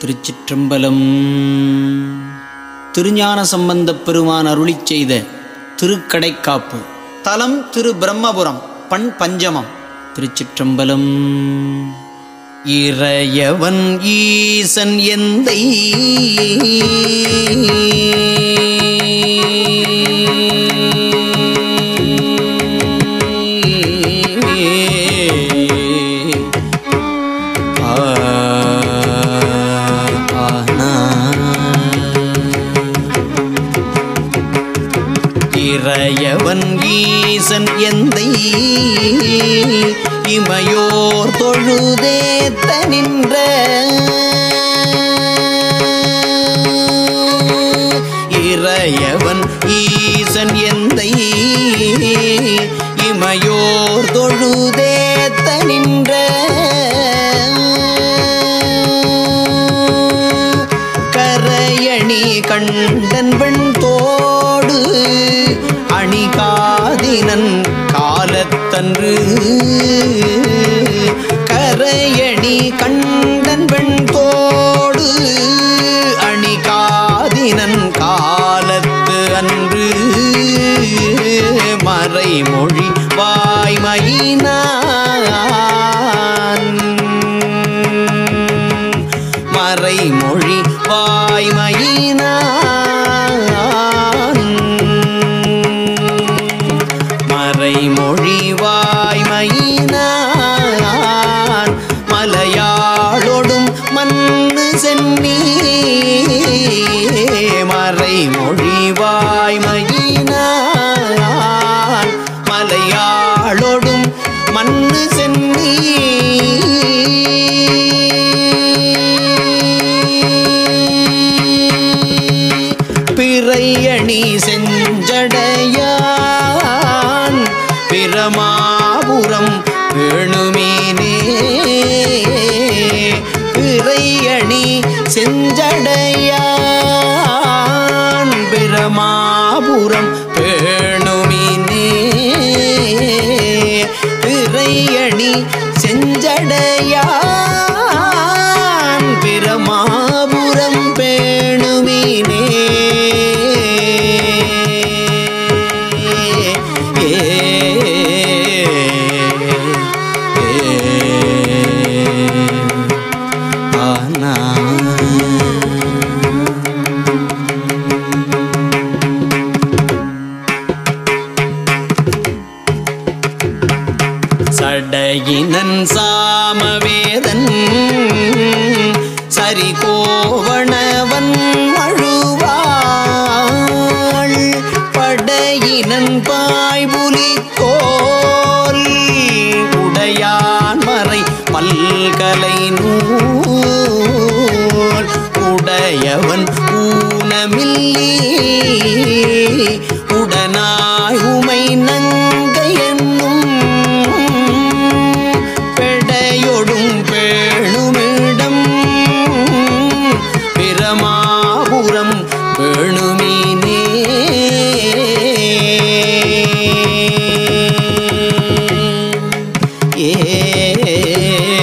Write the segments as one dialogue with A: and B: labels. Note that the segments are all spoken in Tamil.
A: திருச்சிற்றம்பலம் திருஞான சம்பந்தப் பெருமான் அருளிச் செய்த திருக்கடைக்காப்பு தலம் திரு பிரம்மபுரம் பண் பஞ்சமம் திருச்சிற்றம்பலம் இறையவன் ஈசன் எந்தை இறையவன் ஈசன் எந்தை இமையோர் தொழுதேத்த நின்ற இறையவன் ஈசன் எந்தை இமையோர் தொழுதேத்த நின்ற கரையணி கண்டன் வெண் தோடு அணிகாதினன் காலத்தன்று கரையணி கண்டன் வெண் தோடு அணிகாதினன் காலத்து அன்று மறைமொழி வாய்மையினான் மறைமொழி வாய்மையினான் மறைமொழி வாய்மையினான் மலையாளொடும் மண்ணு சென்னி மறைமொழி வாய்மையினான் மலையாளொடும் மண்ணு சென்னி பிறையணி செஞ்சடையான் பிரமாபுரம் வேணுமீனே பிறையணி செஞ்சடையான் பிரமாபுரம் வேணுமீனே பிறையணி செஞ்சடையான் பிரமாபுரம் பேணுமீனே ஏ ஆனா சடையினன் சாமவேதன் சரி கோவணவன் அழுவாள் படையினன் பாய்புலி கோல் உடையான் மறை பல்கலை நூல் உடையவன் ஊனமில்லி உடனாய் உமை நங்கை என்னும் பெடையொடும் பேணுமிடம் பிரமாபுரம் வேணுமீனே ஏ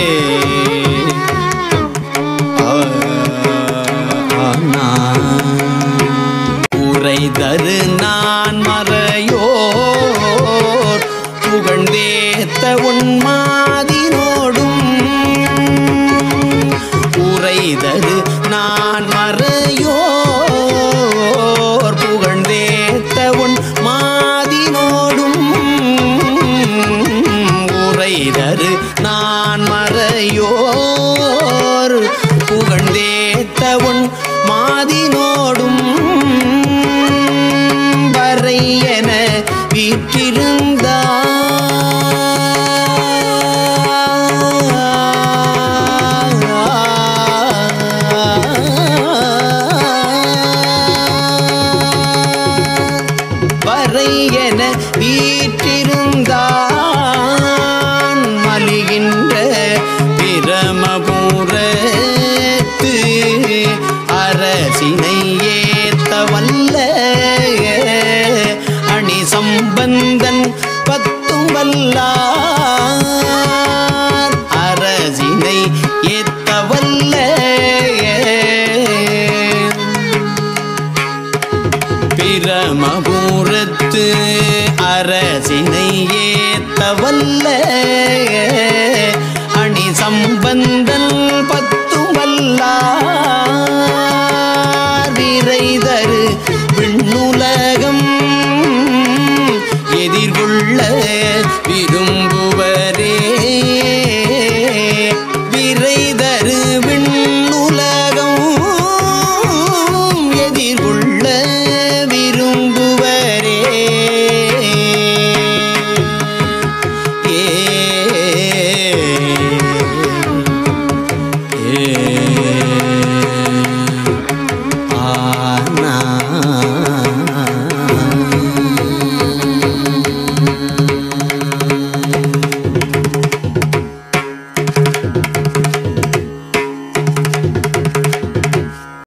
A: உரை தரு நான் மறையோர் புகழ்ந்தேத்த உன்மாதினோடும் உரை தரு நான் மறையோர் புகழ்ந்தேத்த உன் மாதினோடும் உரை தரு நான் மறையோர் புகழ்ந்தேத்த உன் மாதினோடும் வரை என வீற்றிருந்தார் வரை என வீற்றிருந்தான் மலிகின்ற பிரமபுரத்து அரசினை ஏத்த வல்ல அணி சம்பந்தன் பத்தும் வல்லார் அரசினை ஏத்த வல்ல வைத்து அரசினை ஏத்தவல்ல அணி சம்பந்தன் பத்துமல்லார் விரைதரு விண்ணுலகம் எதிர்கொள்ள விரும்புவரே